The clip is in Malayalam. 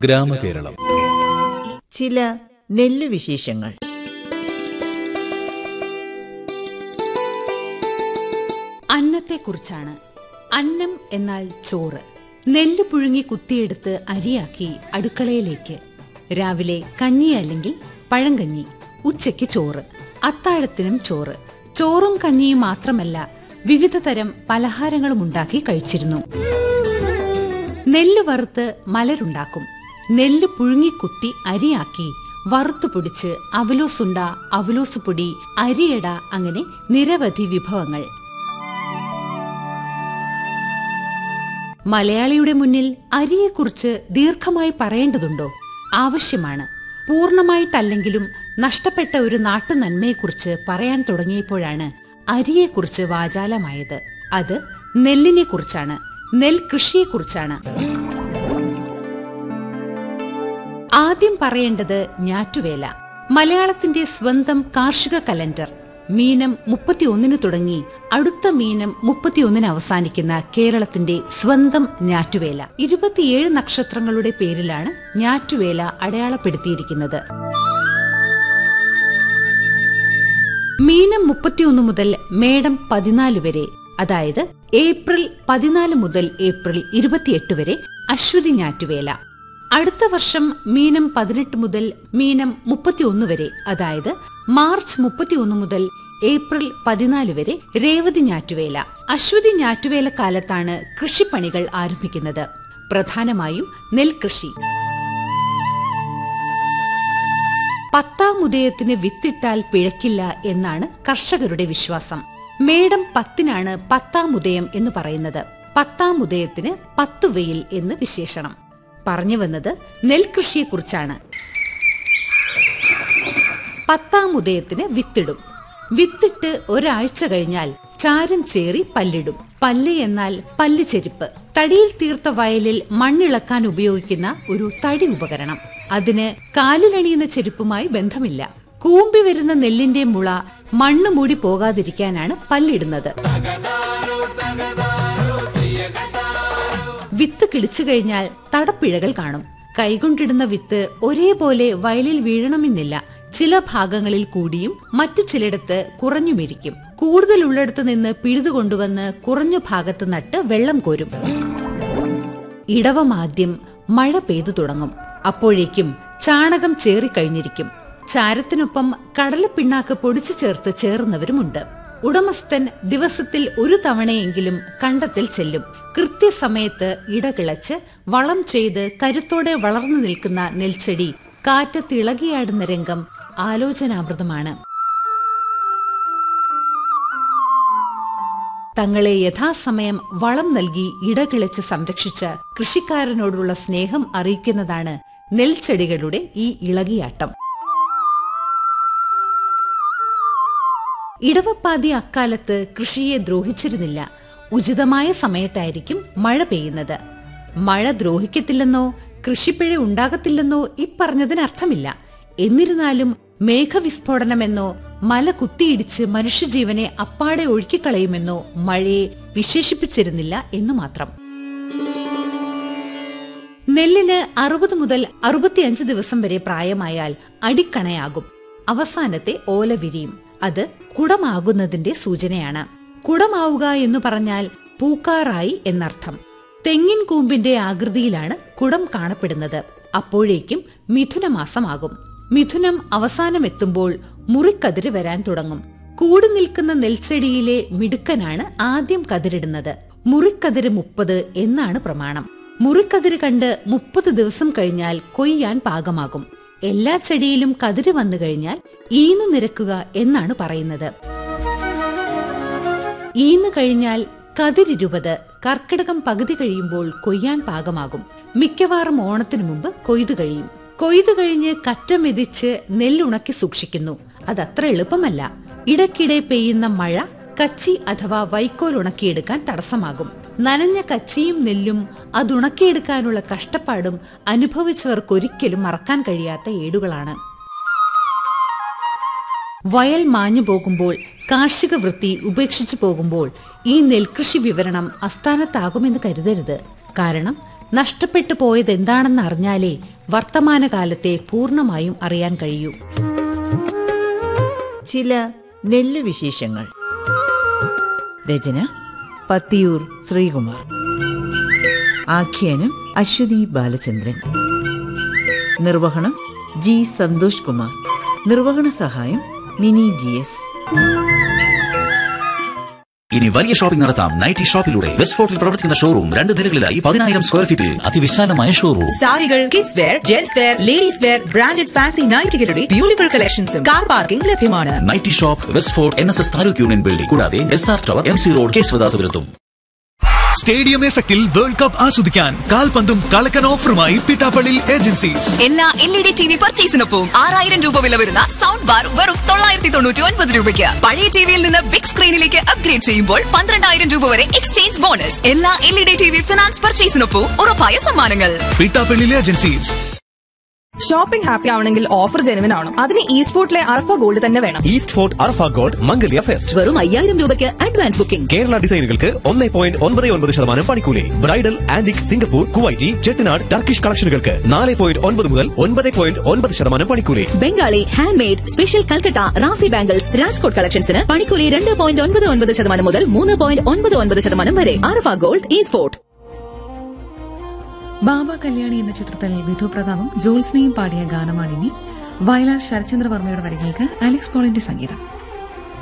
ഗ്രാമകേരളം ചില നെല്ലു വിശേഷങ്ങൾ അന്നത്തെക്കുറിച്ചാണ് അന്നം എന്നാൽ ചോറ് നെല്ല് പുഴുങ്ങി കുത്തിയെടുത്ത് അരിയാക്കി അടുക്കളയിലേക്ക് രാവിലെ കഞ്ഞി അല്ലെങ്കിൽ പഴങ്കഞ്ഞി ഉച്ചയ്ക്ക് ചോറ് അത്താഴത്തിനും ചോറ് ചോറും കഞ്ഞിയും മാത്രമല്ല വിവിധ തരം പലഹാരങ്ങളും ഉണ്ടാക്കി കഴിച്ചിരുന്നു നെല്ല് വറുത്ത് മലരുണ്ടാക്കും നെല്ല് പുഴുങ്ങി കുത്തി അരിയാക്കി വറുത്തു പൊടിച്ച് അവലോസുണ്ട അവലോസ് പൊടി അരിയട അങ്ങനെ നിരവധി വിഭവങ്ങൾ മലയാളിയുടെ മുന്നിൽ അരിയെക്കുറിച്ച് ദീർഘമായി പറയേണ്ടതുണ്ടോ ആവശ്യമാണ് പൂർണ്ണമായിട്ടല്ലെങ്കിലും നഷ്ടപ്പെട്ട ഒരു നാട്ടു നന്മയെക്കുറിച്ച് പറയാൻ തുടങ്ങിയപ്പോഴാണ് അരിയെക്കുറിച്ച് വാചാലമായത് അത് നെല്ലിനെക്കുറിച്ചാണ് നെൽകൃഷിയെക്കുറിച്ചാണ് ആദ്യം പറയേണ്ടത് ഞാറ്റുവേല മലയാളത്തിന്റെ സ്വന്തം കാർഷിക കലണ്ടർ മീനം മുപ്പത്തിയൊന്നിന് തുടങ്ങി അടുത്ത മീനം മുപ്പത്തിയൊന്നിന് അവസാനിക്കുന്ന കേരളത്തിന്റെ സ്വന്തം ഞാറ്റുവേല ഇരുപത്തിയേഴ് നക്ഷത്രങ്ങളുടെ പേരിലാണ് ഞാറ്റുവേല അടയാളപ്പെടുത്തിയിരിക്കുന്നത് മീനം മുപ്പത്തിയൊന്ന് മുതൽ മേടം പതിനാല് വരെ അതായത് ഏപ്രിൽ പതിനാല് മുതൽ ഏപ്രിൽ ഇരുപത്തിയെട്ട് വരെ അശ്വതി ഞാറ്റുവേല അടുത്ത വർഷം മീനം പതിനെട്ട് മുതൽ മീനം മുപ്പത്തിയൊന്ന് വരെ അതായത് മാർച്ച് മുപ്പത്തിയൊന്ന് മുതൽ ഏപ്രിൽ പതിനാല് വരെ രേവതി ഞാറ്റുവേല അശ്വതി ഞാറ്റുവേല കാലത്താണ് കൃഷിപ്പണികൾ ആരംഭിക്കുന്നത് പ്രധാനമായും നെൽകൃഷി പത്താം ഉദയത്തിന് വിത്തിട്ടാൽ പിഴക്കില്ല എന്നാണ് കർഷകരുടെ വിശ്വാസം മേടം പത്തിനാണ് പത്താം ഉദയം എന്ന് പറയുന്നത് പത്താം ഉദയത്തിന് പത്തു വെയിൽ എന്ന് വിശേഷണം പറഞ്ഞു വന്നത് നെൽകൃഷിയെക്കുറിച്ചാണ് പത്താം ഉദയത്തിന് വിത്തിടും വിത്തിട്ട് ഒരാഴ്ച കഴിഞ്ഞാൽ ചാരം ചേറി പല്ലിടും പല്ല് എന്നാൽ പല്ല് ചെരുപ്പ് തടിയിൽ തീർത്ത വയലിൽ മണ്ണിളക്കാൻ ഉപയോഗിക്കുന്ന ഒരു തടി ഉപകരണം അതിന് കാലിലണിയുന്ന ചെരുപ്പുമായി ബന്ധമില്ല കൂമ്പി വരുന്ന നെല്ലിന്റെ മുള മണ്ണ് മൂടി പോകാതിരിക്കാനാണ് പല്ലിടുന്നത് വിത്ത് കിളിച്ചു കഴിഞ്ഞാൽ തടപ്പിഴകൾ കാണും കൈകൊണ്ടിടുന്ന വിത്ത് ഒരേപോലെ വയലിൽ വീഴണമെന്നില്ല ചില ഭാഗങ്ങളിൽ കൂടിയും മറ്റു ചിലയിടത്ത് കുറഞ്ഞുമിരിക്കും കൂടുതലുള്ളിടത്ത് നിന്ന് പിഴുതുകൊണ്ടുവന്ന് കുറഞ്ഞ ഭാഗത്ത് നട്ട് വെള്ളം കോരും ഇടവമാദ്യം മഴ പെയ്തു തുടങ്ങും അപ്പോഴേക്കും ചാണകം ചേറിക്കഴിഞ്ഞിരിക്കും ചാരത്തിനൊപ്പം കടലപ്പിണ്ണാക്ക് പൊടിച്ചു ചേർത്ത് ചേർന്നവരുമുണ്ട് ഉടമസ്ഥൻ ദിവസത്തിൽ ഒരു തവണയെങ്കിലും കണ്ടത്തിൽ ചെല്ലും കൃത്യസമയത്ത് ഇടകിളച്ച് വളം ചെയ്ത് കരുത്തോടെ വളർന്നു നിൽക്കുന്ന നെൽച്ചെടി കാറ്റത്തിളകിയാടുന്ന രംഗം ആലോചനാമൃതമാണ് തങ്ങളെ യഥാസമയം വളം നൽകി ഇടകിളച്ച് സംരക്ഷിച്ച കൃഷിക്കാരനോടുള്ള സ്നേഹം അറിയിക്കുന്നതാണ് നെൽച്ചെടികളുടെ ഈ ഇളകിയാട്ടം ഇടവപ്പാതി അക്കാലത്ത് കൃഷിയെ ദ്രോഹിച്ചിരുന്നില്ല ഉചിതമായ സമയത്തായിരിക്കും മഴ പെയ്യുന്നത് മഴ ദ്രോഹിക്കത്തില്ലെന്നോ കൃഷിപ്പിഴ ഉണ്ടാകത്തില്ലെന്നോ ഇപ്പറഞ്ഞതിനർത്ഥമില്ല എന്നിരുന്നാലും മേഘവിസ്ഫോടനമെന്നോ മല കുത്തിയിടിച്ച് മനുഷ്യജീവനെ അപ്പാടെ ഒഴുക്കിക്കളയുമെന്നോ മഴയെ വിശേഷിപ്പിച്ചിരുന്നില്ല എന്നു മാത്രം നെല്ലിന് അറുപത് മുതൽ അറുപത്തിയഞ്ച് ദിവസം വരെ പ്രായമായാൽ അടിക്കണയാകും അവസാനത്തെ ഓല വിരിയും അത് കുടമാകുന്നതിന്റെ സൂചനയാണ് കുടമാവുക എന്ന് പറഞ്ഞാൽ പൂക്കാറായി എന്നർത്ഥം തെങ്ങിൻ കൂമ്പിന്റെ ആകൃതിയിലാണ് കുടം കാണപ്പെടുന്നത് അപ്പോഴേക്കും മിഥുനമാസമാകും മിഥുനം അവസാനമെത്തുമ്പോൾ മുറിക്കതിര് വരാൻ തുടങ്ങും കൂടി നിൽക്കുന്ന നെൽച്ചെടിയിലെ മിടുക്കനാണ് ആദ്യം കതിരിടുന്നത് മുറിക്കതിര് മുപ്പത് എന്നാണ് പ്രമാണം മുറിക്കതിര് കണ്ട് മുപ്പത് ദിവസം കഴിഞ്ഞാൽ കൊയ്യാൻ പാകമാകും എല്ലാ ചെടിയിലും കതിര് വന്നു കഴിഞ്ഞാൽ ഈന്നു നിരക്കുക എന്നാണ് പറയുന്നത് ഈന്ന് കഴിഞ്ഞാൽ കതിരിരുപത് കർക്കിടകം പകുതി കഴിയുമ്പോൾ കൊയ്യാൻ പാകമാകും മിക്കവാറും ഓണത്തിനു മുമ്പ് കൊയ്തു കഴിയും കൊയ്തു കഴിഞ്ഞ് കറ്റ മെതിച്ച് നെല്ലുണക്കി സൂക്ഷിക്കുന്നു അതത്ര എളുപ്പമല്ല ഇടയ്ക്കിടെ പെയ്യുന്ന മഴ കച്ചി അഥവാ വൈക്കോൽ ഉണക്കിയെടുക്കാൻ തടസ്സമാകും നനഞ്ഞ കച്ചിയും നെല്ലും അതുണക്കിയെടുക്കാനുള്ള കഷ്ടപ്പാടും അനുഭവിച്ചവർക്കൊരിക്കലും മറക്കാൻ കഴിയാത്ത ഏടുകളാണ് വയൽ മാഞ്ഞു പോകുമ്പോൾ കാർഷിക വൃത്തി ഉപേക്ഷിച്ചു പോകുമ്പോൾ ഈ നെൽകൃഷി വിവരണം അസ്ഥാനത്താകുമെന്ന് കരുതരുത് കാരണം നഷ്ടപ്പെട്ടു പോയത് എന്താണെന്ന് അറിഞ്ഞാലേ വർത്തമാനകാലത്തെ പൂർണ്ണമായും അറിയാൻ കഴിയൂ ചില നെല്ലു വിശേഷങ്ങൾ രചന പത്തിയൂർ ശ്രീകുമാർ ആഖ്യാനം അശ്വതി ബാലചന്ദ്രൻ നിർവഹണം ജി സന്തോഷ് കുമാർ നിർവഹണ സഹായം മിനി ജി എസ് ഇനി വലിയ ഷോപ്പിംഗ് നടത്താം നൈറ്റി ഷോപ്പിലൂടെ വെസ്റ്റ് ഫോർട്ടിൽ പ്രവർത്തിക്കുന്ന ഷോറൂം രണ്ട് നിലകളിലായി പതിനായിരം സ്ക്വയർ ഫീറ്റിൽ അതിവിശാലമായ ഷോറൂം സാരികൾ kids wear gents wear ladies wear branded fancy നൈറ്റുകളുടെ ബ്യൂട്ടിഫുൾ കളക്ഷൻസും കാർ പാർക്കിംഗ് ലഭ്യമാണ് nighty shop West Fort N S S taluk union building കൂടാതെ S R tower M C road കേശവദാസപുരത്തും സ്റ്റേഡിയം എഫക്റ്റിൽ വേൾഡ് കപ്പ് ആസ്വദിക്കാൻ കാൽപന്തും കളക്കൻ ഓഫറുമായി പിട്ടാപ്പള്ളി ഏജൻസീസ് എല്ലാ L E D T V പർച്ചേസിനൊപ്പം ആറായിരം രൂപ വില വരുന്ന സൗണ്ട് ബാർ വെറും തൊള്ളായിരത്തി തൊണ്ണൂറ്റി ഒൻപത് രൂപയ്ക്ക് പഴയ ടിവിയിൽ നിന്ന് ബിഗ് സ്ക്രീനിലേക്ക് അപ്ഗ്രേഡ് ചെയ്യുമ്പോൾ പന്ത്രണ്ടായിരം രൂപ വരെ എക്സ്ചേഞ്ച് ബോണസ് എല്ലാ L E D T V finance പർച്ചേസിനൊപ്പം ഉറപ്പായ സമ്മാനങ്ങൾ പിട്ടാപ്പള്ളി ഏജൻസീസ് ഷോപ്പിംഗ് ഹാപ്പി ആവണമെങ്കിൽ ഓഫർ ജെനുവിൻ ആണ് അതിന് ഈസ്റ്റ് ഫോർട്ടിലെ അർഫ ഗോൾഡ് തന്നെ വേണം east fort Arfa gold Mangalya fest വെറും അയ്യായിരം രൂപയ്ക്ക് അഡ്വാൻസ് ബുക്കിംഗ് കേരള ഡിസൈനുകൾക്ക് ഒന്നേ പോയിന്റ് ഒൻപത് ഒൻപത് ശതമാനം പണിക്കൂലി bridal antique Singapore Kuwaiti Chettinad Turkish കളക്ഷനുകൾക്ക് നാല് പോയിന്റ് ഒൻപത് മുതൽ ഒൻപത് പോയിന്റ് ഒൻപത് ശതമാനം പണിക്കൂലി Bengali handmade special Calcutta Rafi bangles Rajkot കളക്ഷൻസിന് പണിക്കൂലി രണ്ട് പോയിന്റ് ഒൻപത് ഒൻപത് ശതമാനം മുതൽ മൂന്ന് പോയിന്റ് ഒൻപത് ഒൻപത് ശതമാനം വരെ ആർഫ ഗോൾഡ് ഈ സ്പോർട്ട് ബാബ കല്യാണി എന്ന ചിത്രത്തിൽ വിധു പ്രതാപും ജോത്സ്നയും പാടിയ ഗാനമാണിനി വയലാർ ശരചന്ദ്ര വർമ്മയുടെ വരികൾക്ക് അലക്സ് പോളിന്റെ സംഗീതം